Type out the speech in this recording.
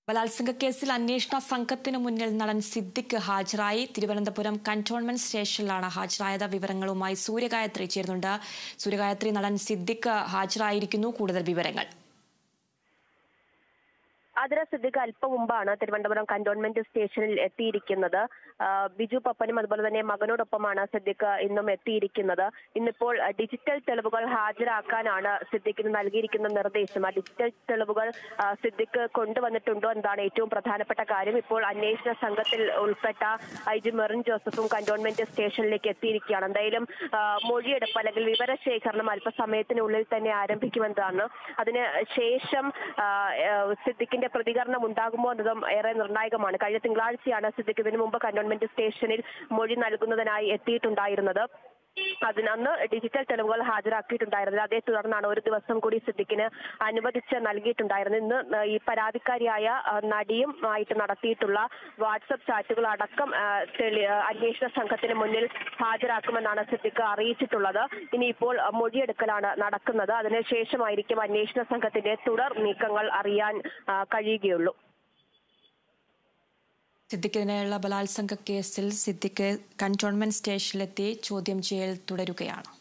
ബലാത്സംഗ കേസിൽ അന്വേഷണ സംഘത്തിനു മുന്നിൽ നടൻ സിദ്ദിഖ് ഹാജരായി തിരുവനന്തപുരം കന്റോൺമെന്റ് സ്റ്റേഷനിലാണ് ഹാജരായത് വിവരങ്ങളുമായി സൂര്യഗായത്രി ചേരുന്നുണ്ട് സൂര്യഗായത്രി നടൻ സിദ്ദിഖ് ഹാജരായിരിക്കുന്നു കൂടുതൽ വിവരങ്ങൾ ആതിര സിദ്ദിഖ് അല്പം മുമ്പാണ് തിരുവനന്തപുരം കന്റോൺമെന്റ് സ്റ്റേഷനിൽ എത്തിയിരിക്കുന്നത് ആ, ബിജു പപ്പനും അതുപോലെ തന്നെ മകനോടൊപ്പമാണ് സിദ്ദിഖ് ഇന്നും എത്തിയിരിക്കുന്നത് ഇന്നിപ്പോൾ ആ, ഡിജിറ്റൽ തെളിവുകൾ ഹാജരാക്കാനാണ് സിദ്ദിഖിന് നൽകിയിരിക്കുന്ന നിർദ്ദേശം ആ ഡിജിറ്റൽ തെളിവുകൾ ആ, സിദ്ദിഖ് കൊണ്ടുവന്നിട്ടുണ്ടോ എന്നതാണ് ഏറ്റവും പ്രധാനപ്പെട്ട കാര്യം ഇപ്പോൾ അന്വേഷണ സംഘത്തിൽ ഉൾപ്പെട്ട ഐ ജി മെറിൻ ജോസഫും കന്റോൺമെന്റ് സ്റ്റേഷനിലേക്ക് എത്തിയിരിക്കുകയാണ് എന്തായാലും ആ, മൊഴിയെടുപ്പ് അല്ലെങ്കിൽ വിവരശേഖരണം അല്പസമയത്തിനുള്ളിൽ തന്നെ ആരംഭിക്കുമെന്നതാണ് അതിന് ശേഷം ആ, ആ, സിദ്ദിഖിന്റെ പ്രതികരണം ഉണ്ടാകുമോ എന്നതും ഏറെ നിർണായകമാണ് കഴിഞ്ഞ തിങ്കളാഴ്ചയാണ് സിദ്ദിഖ് ഇതിനു മുമ്പ് കന്റോൺമെന്റ് സ്റ്റേഷനിൽ മൊഴി നൽകുന്നതിനായി എത്തിയിട്ടുണ്ടായിരുന്നത് അതിനന്ന് ഡിജിറ്റൽ തെളിവുകൾ ഹാജരാക്കിയിട്ടുണ്ടായിരുന്നത് അതേ തുടർന്നാണ് ഒരു ദിവസം കൂടി സിദ്ദിഖിന് അനുവദിച്ച് നൽകിയിട്ടുണ്ടായിരുന്നത് ഇന്ന് ഈ പരാതിക്കാരിയായ ആ, നടിയും ആയിട്ട് നടത്തിയിട്ടുള്ള വാട്സപ്പ് ചാറ്റുകൾ അടക്കം ആ, തെളി ആ, അന്വേഷണ സംഘത്തിന് മുന്നിൽ ഹാജരാക്കുമെന്നാണ് സിദ്ദിഖ് അറിയിച്ചിട്ടുള്ളത് ഇനിയിപ്പോൾ ആ, മൊഴിയെടുക്കലാണ് നടക്കുന്നത് അതിനുശേഷമായിരിക്കും അന്വേഷണ സംഘത്തിന്റെ തുടർ നീക്കങ്ങൾ അറിയാൻ ആ, കഴിയുകയുള്ളൂ സിദ്ദിഖിനെതിരെയുള്ള ബലാത്സംഗ കേസിൽ സിദ്ദിഖ് കന്റോൺമെന്റ് സ്റ്റേഷനിലെത്തി ചോദ്യം ചെയ്യൽ തുടരുകയാണ്